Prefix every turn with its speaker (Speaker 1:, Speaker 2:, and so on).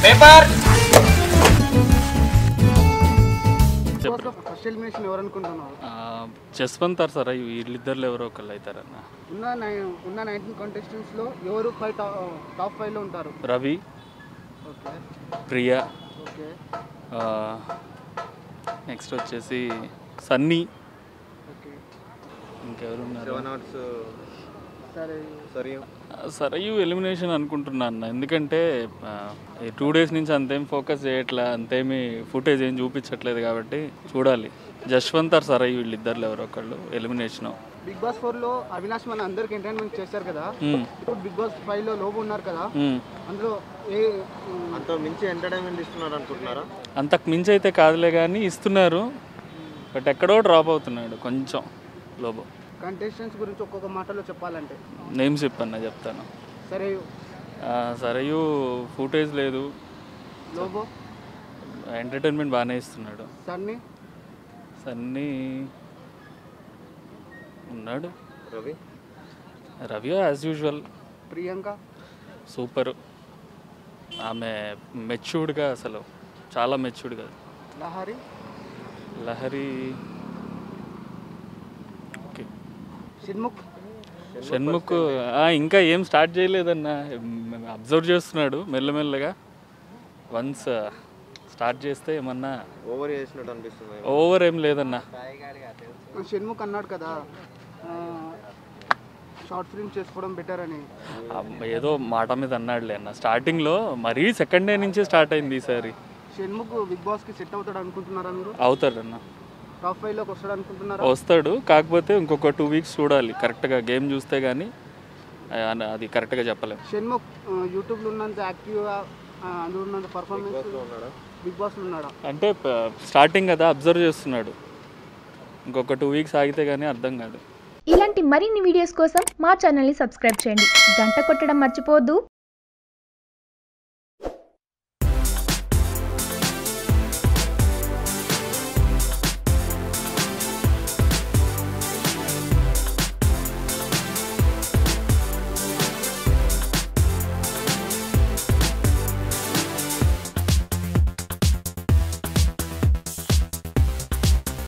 Speaker 1: paper
Speaker 2: first elimination ఎవరు అనుకుంటున్నారు
Speaker 3: Jaswanth are sir వీళ్ళిద్దరు ఎవరో ఒకళ్ళు అవుతారన్న
Speaker 2: ఉన్న నై- ఉన్న నైన్టీన్ కంటెస్టెంట్స్ లో ఎవరు ఫైవ్ టాప్ ఫైవ్ లో ఉంటారు
Speaker 3: Ravi
Speaker 2: okay
Speaker 3: Priya
Speaker 2: okay
Speaker 3: next వచ్చేసి సన్నీ
Speaker 2: ఓకే
Speaker 3: ఇంకెవరు ఉన్నారు
Speaker 4: సెవెన్ అవర్స్
Speaker 2: సరే
Speaker 4: సరే
Speaker 3: సరయు ఎలిమినేషన్ అనుకుంటున్నాను అన్న ఎందుకంటే ఆ, ఈ టూ డేస్ నుంచి అంతేం ఫోకస్ చేయట్లే అంతేమి ఫుటేజ్ ఏం చూపించట్లేదు కాబట్టి చూడాలి జశ్వంత్ ఆర్ సరయు వీళ్ళిద్దరు ఎవరో ఒకళ్ళు ఎలిమినేషన్
Speaker 2: బిగ్ బాస్ ఫోర్ లో అవినాష్ మన అందరికి ఎంటర్టైన్మెంట్ చేశారు కదా ఇప్పుడు బిగ్ బాస్ ఫైవ్ లో లోబు ఉన్నారు కదా అందులో ఏ
Speaker 4: అంత మించి ఎంటర్టైన్మెంట్ ఇస్తున్నారు అనుకుంటున్నారా
Speaker 3: అంతకు మించి అయితే కాదులే కానీ ఇస్తున్నారు బట్ ఎక్కడో డ్రాప్ అవుతున్నాడు కొంచెం లోబో
Speaker 2: కంటెస్టెంట్స్ గురించి ఒక్కొక్క మాటలో చెప్పాలంటే
Speaker 3: నేమ్స్ చెప్పన్నా చెప్తాను
Speaker 2: సరే
Speaker 3: ఆ, సరయు ఫుటేజ్ లేదు
Speaker 2: లోబో
Speaker 3: ఎంటర్టైన్మెంట్ బాగానే ఇస్తున్నాడు
Speaker 2: సన్నీ
Speaker 3: సన్నీ ఉన్నాడు
Speaker 4: Ravi
Speaker 3: Ravi as usual
Speaker 2: Priyanka
Speaker 3: super ఆమె మెచ్యూర్డ్గా అసలు చాలా మెచ్యూర్డ్గా
Speaker 2: లహరి
Speaker 3: లహరి ఓకే
Speaker 2: షణ్ముఖ్
Speaker 3: షణ్ముఖ్ ఆ, ఇంకా ఏం స్టార్ట్ చేయలేదన్న అబ్జర్వ్ చేస్తున్నాడు మెల్లమెల్లగా వన్స్ స్టార్ట్ చేస్తే ఏమన్నా
Speaker 4: ఓవర్ చేసినట్టు అనిపిస్తుంది
Speaker 3: ఓవర్ ఏం లేదన్న
Speaker 2: షణ్ముఖ్ అన్నాడు కదా షార్ట్ ఫిల్మ్ చేసుకోవడం బెటర్ అని
Speaker 3: ఆ, ఏదో మాట మీద అన్నాడులే అన్న స్టార్టింగ్లో మరీ సెకండ్ డే నుంచి స్టార్ట్ అయింది ఈసారి
Speaker 2: షణ్ముఖ్ బిగ్ బాస్ కి సెట్ అవుతాడు అనుకుంటున్నారా మీరు
Speaker 3: అవుతాడన్న
Speaker 2: టాప్ ఫైవ్ లోకి వస్తాడు అనుకుంటున్నారా
Speaker 3: వస్తాడు కాకపోతే ఇంకొక టూ వీక్స్ చూడాలి కరెక్ట్గా గేమ్ చూస్తే కానీ అది కరెక్ట్గా చెప్పలేం
Speaker 2: షణ్ముఖ్ ఆ, యూట్యూబ్లో ఉన్నంత యాక్టివ్గా ఆ, అందులో ఉన్నంత పర్ఫార్మెన్స్
Speaker 4: ఉన్నాడా
Speaker 2: బిగ్ బాస్లో ఉన్నాడా
Speaker 3: అంటే ప- స్టార్టింగ్ కదా అబ్జర్వ్ చేస్తున్నాడు ఇంకొక టూ వీక్స్ ఆగితే కానీ అర్థం కాదు
Speaker 5: ఇలాంటి మరిన్ని వీడియోస్ కోసం మా ఛానల్ని సబ్స్క్రైబ్ చేయండి గంట కొట్టడం మర్చిపోవద్దు